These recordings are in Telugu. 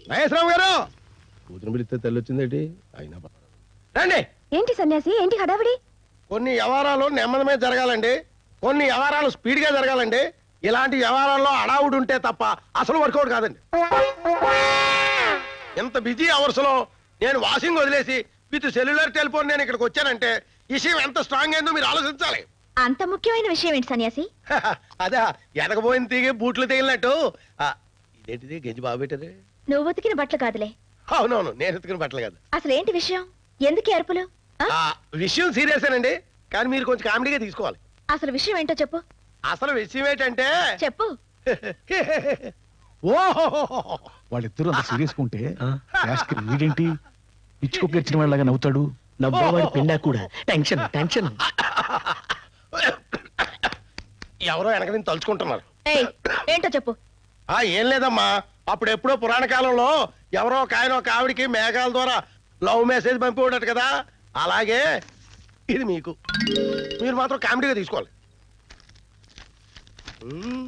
మహేశ్వరరావు గారు కూతురు పిలిస్తే తెల్లి వచ్చిందేటి అయినా పర్వాలేదు. రండి ఏంటి సన్యాసి ఏంటి హడావిడి కొన్ని వ్యవహారాలు నెమ్మదమే జరగాలండి కొన్ని వ్యవహారాలు స్పీడ్ గా జరగాలండి ఇలాంటి వ్యవహారాల్లో అడావుడు ఉంటే తప్ప అసలు వర్కౌట్ కాదండి ఇంత బిజీ అవర్స్ లో నేను వాషింగ్ వదిలేసి విత్ సెల్యులర్ టెలిఫోన్ నేను ఇక్కడికి వచ్చానంటే విషయం ఎంత స్ట్రాంగ్ అయిందో మీరు ఆలోచించాలి అంత ముఖ్యమైన విషయం ఏంటి సన్యాసి అదే ఎదగబోయిన తీగి బూట్లు తగిలినట్టు ఆ, ఇదేంటిది గెంజి బాగా పెట్టారు నువ్వు ఉతికిన బట్టలు కాదులే అవునవును నేను ఎత్తుకుని బట్టలు కాదు అసలు ఏంటి విషయం ఎందుకు ఈ అరుపులు ఆ? ఆ, విషయం సీరియస్ అండి కానీ మీరు కొంచెం కామెడీగా తీసుకోవాలి అసలు విషయం ఏంటో చెప్పు అసలు విషయం ఏంటంటే చెప్పు ఓహో వాళ్ళిద్దరూ అంత సీరియస్ ఉంటే యాస్కి వీడేంటి పిచ్చుకొక్క ఇచ్చిన వాళ్ళగా నవ్వుతాడు నవ్వేవాడి పిండా కూడా టెన్షన్ టెన్షన్ ఎవరో వెనక నుంచి తలుచుకుంటున్నారు ఏయ్ ఏంటో చెప్పు ఆ ఏం లేదమ్మా అప్పుడు ఎప్పుడో పురాణ కాలంలో ఎవరో ఒక ఆయన ఒక ఆవిడికి మేఘాల ద్వారా లవ్ మెసేజ్ పంపివ్వడట కదా అలాగే ఇది మీకు మీరు మాత్రం కామెడీగా తీసుకోవాలి మ్మ్.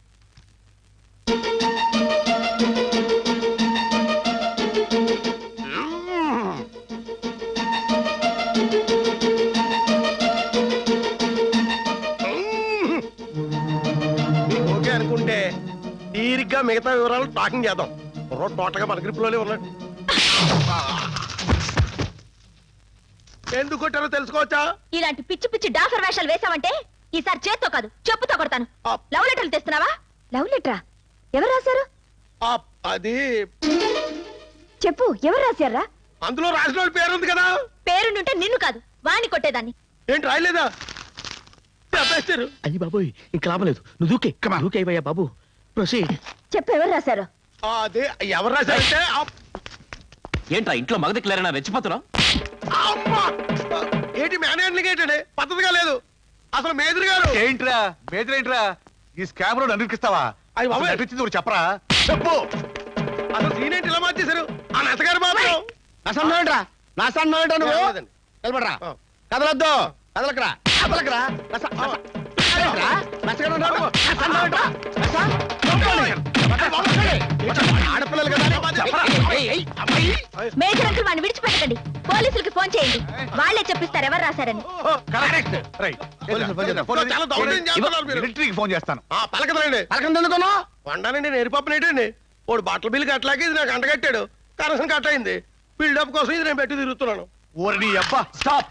మ్మ్. మ్మ్. మీకు ఓకే అనుకుంటే తీరిగ్గా మిగతా వివరాలు టాకింగ్ చేద్దాం కుర్రోడు టోటల్గా మన గ్రిప్లోనే ఉన్నాడు ఎందుకు కొట్టారో తెలుసుకోవచ్చా ఇలాంటి పిచ్చి పిచ్చి డాఫర్ వేషాలు వేసావంటే ఈసారి చేత్తో కాదు చెప్పుతో కొడతాను ఆ. లవ్ లెటర్లు తెస్తున్నావా లవ్ లెటరా ఎవరు రాశారు ఆ, అది చెప్పు ఎవరు రాశారా అందులో రాసిన వాళ్ళ పేరు ఉంది కదా పేరుండుంటే నిన్ను కాదు వాణ్ణి కొట్టేదాన్ని ఏంటి రాయలేదా చెప్పేస్తారు అయ్యి బాబోయ్ ఇంక లాభం లేదు నువ్వు దూకే దూకే అయ్యా బాబు ప్రొసీడ్ చెప్పు ఎవరు రాశారు ఆ, అదే ఎవరు రాశారంటే ఆ, ఏంట్రా ఇంట్లో మగదిక్లేరనా రెచ్చిపోతున్నావు అమ్మా! ఏంటి మేనేజర్లకి ఏంటండి పద్ధతిగా లేదు అసలు మేజర్ గారు ఏంట్రా మేజర్ ఏంట్రా ఈ స్కామ్ లో నన్ను అయ్య బాబోయ్. నటించింది ఒకటి చెప్పరా చెప్పు అసలు సీన్ ఏంటి ఇలా మార్చేశారు ఆ నచ్చగారు బాబు నసన్నోంట్రా నసన్నోంట్రా నువ్వు లేదండి. నిలబడరా ఆ. కదలొద్దు కదలకరా కదలకరా నస నస కదలకరా నసగడ ఉన్నాడు నసన్నోంట్రా నస నొక్కండి. నొక్కండి. ఆడపిల్లలు కదా ఏయ్, ఏయ్, అమ్మాయి. మేజర్ అంకుల్ వాడిని విడిచిపెట్టకండి పోలీసులకి ఫోన్ చేయండి వాళ్ళే చెప్పిస్తారు ఎవరు రాశారని కరెక్ట్ రైట్ పోలీసులు ఫోన్ చేద్దాం. ఫోన్ చాలా దౌర్జన్యం చేస్తున్నారు మీరు. మిలిటరీకి ఫోన్ చేస్తాను ఆ పలకదండి పలకండి ఎందుకున్నావు వండానండి నేను ఎరిపప్పనేటండి వాడు బట్టల బిల్లు కట్టలాకి ఇది నాకు అంటగట్టాడు కనసం కట్ అయింది బిల్డప్ కోసం ఇది నేను పెట్టి తిరుగుతున్నాను ఓరి అబ్బా స్టాప్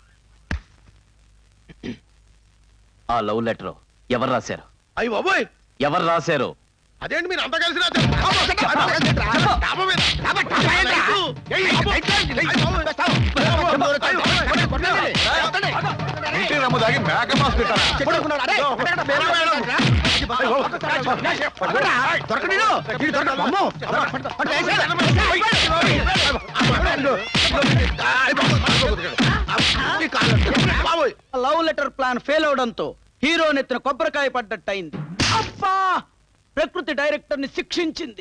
ఆ లవ్ లెటర్ ఎవరు రాశారు అయ్యి బాబోయ్ ఎవరు రాశారు అదేంటి మీరు అంతా కలిసి రాశారు? అబ్బో, అబ్బో, డాబా మీద. లైటు. అయ్యి బాబోయ్. అయ్యి బాబోయ్. ఇంటి రమ్ము దాగి మేక మాస్ పెట్టారా చెట్టుకున్నాడు. అరే, అక్కడ బేరా వేయడం. పట్టుకోరా. దొరకడు వీడు. వీడు దొరకడు. అమ్మో. పట్టు, పట్టు, వేసేయ్. బాబోయ్ లవ్ లెటర్ ప్లాన్ ఫెయిల్ అవడంతో హీరో నెత్తిన కొబ్బరికాయ పడ్డట్టయింది అబ్బా ప్రకృతి డైరెక్టర్ ని శిక్షించింది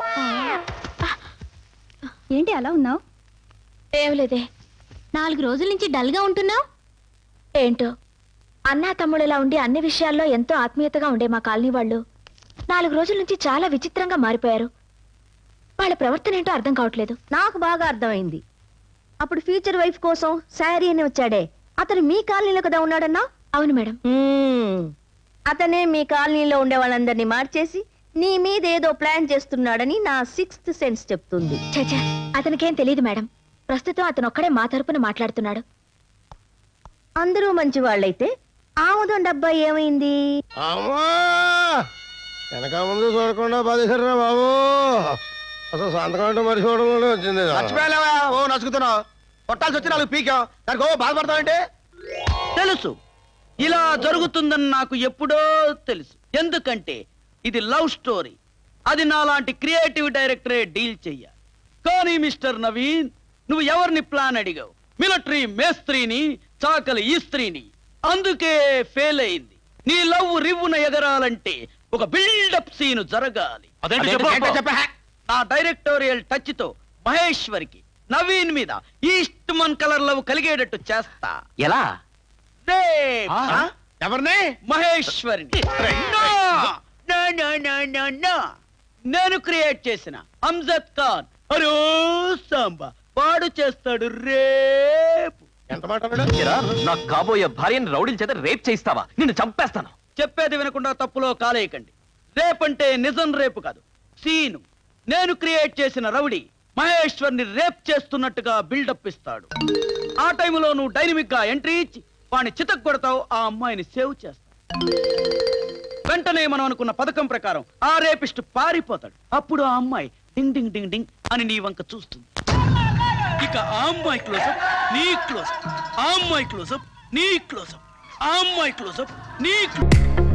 ఏంటి అలా ఉన్నావు ఏం లేదే నాలుగు రోజుల నుంచి డల్ గా ఉంటున్నావు ఏంటో అన్నా తమ్ముళ్ళలా ఉండి అన్ని విషయాల్లో ఎంతో ఆత్మీయతగా ఉండే మా కాలనీ వాళ్ళు నాలుగు రోజుల నుంచి చాలా విచిత్రంగా మారిపోయారు వాళ్ళ ప్రవర్తన ఏంటో అర్థం కావట్లేదు నాకు బాగా అర్థమైంది అప్పుడు ఫ్యూచర్ వైఫ్ కోసం శారీ అని వచ్చాడే అతను మీ కాలనీలో కదా ఉన్నాడన్నా అవును మేడం మ్మ్. అతనే మీ కాలనీలో ఉండే వాళ్ళందరినీ మార్చేసి నీ మీద ఏదో ప్లాన్ చేస్తున్నాడని నా సిక్స్త్ సెన్స్ చెప్తుంది చచా అతనికేం తెలియదు మేడం ప్రస్తుతం అతను ఒక్కడే మా తరపున మాట్లాడుతున్నాడు అందరూ మంచి వాళ్ళైతే ఆముదం డబ్బా ఏమైంది అమ్మా వెనక ముందు చూడకుండా బాధేశారా బాబు అసలు సంతకం అంటే మరి చూడడంలోనే వచ్చింది మర్చిపోయావా ఓ నసుకుతున్నావు కొట్టాల్సి వచ్చి నాలుగు పీకాం దానికి ఓ బాధపడతావంటే తెలుసు ఇలా జరుగుతుందని నాకు ఎప్పుడో తెలుసు ఎందుకంటే ఇది లవ్ స్టోరీ అది నాలాంటి క్రియేటివ్ డైరెక్టరే డీల్ చెయ్యాలి కానీ మిస్టర్ నవీన్ నువ్వు ఎవరిని ప్లాన్ అడిగావు మిలిటరీ మేస్త్రిని చాకలి ఈ స్త్రీని అందుకే ఫెయిల్ అయింది నీ లవ్ రివ్వున ఎగరాలంటే ఒక బిల్డప్ సీన్ జరగాలి అదేంటి అదేంటి చెప్పు చెప్పు. చెప్పా నా డైరెక్టోరియల్ టచ్ తో మహేశ్వరికి నవీన్ మీద ఈస్ట్ మన్ కలర్ లవ్ కలిగేటట్టు చేస్తా ఎలా రేప్. ఆ? ఎవరిని మహేశ్వరిని No! No, no, no, no, no. నేను క్రియేట్ చేసిన హంజద్ ఖాన్ అరే సాంబా వాడు చేస్తాడు రేపు ఎంత మాట అన్నాడు ఏరా, నాకు కాబోయే భార్యని రౌడీల చేత రేప్ చేయిస్తావా నిన్ను చంపేస్తాను చెప్పేది వినకుండా తప్పులో కాలేయకండి రేపంటే నిజం రేపు కాదు సీను నేను క్రియేట్ చేసిన రౌడీ మహేశ్వర్ని రేప్ చేస్తున్నట్టుగా బిల్డప్ ఇస్తాడు ఆ టైంలో నువ్వు డైనమిక్ గా ఎంట్రీ ఇచ్చి వాడిని చితక్ కొడతావు ఆ అమ్మాయిని సేవ్ చేస్తావు వెంటనే మనం అనుకున్న పథకం ప్రకారం ఆ రేపిస్ట్ పారిపోతాడు అప్పుడు ఆ అమ్మాయి డింగ్ డింగ్ డింగ్ డింగ్ అని నీ వంక చూస్తుంది ఇక ఆ అమ్మాయి క్లోజప్ నీ క్లోజప్ ఆ అమ్మాయి క్లోజప్ నీ క్లోజప్ ఆ అమ్మాయి క్లోజప్ నీ close-up.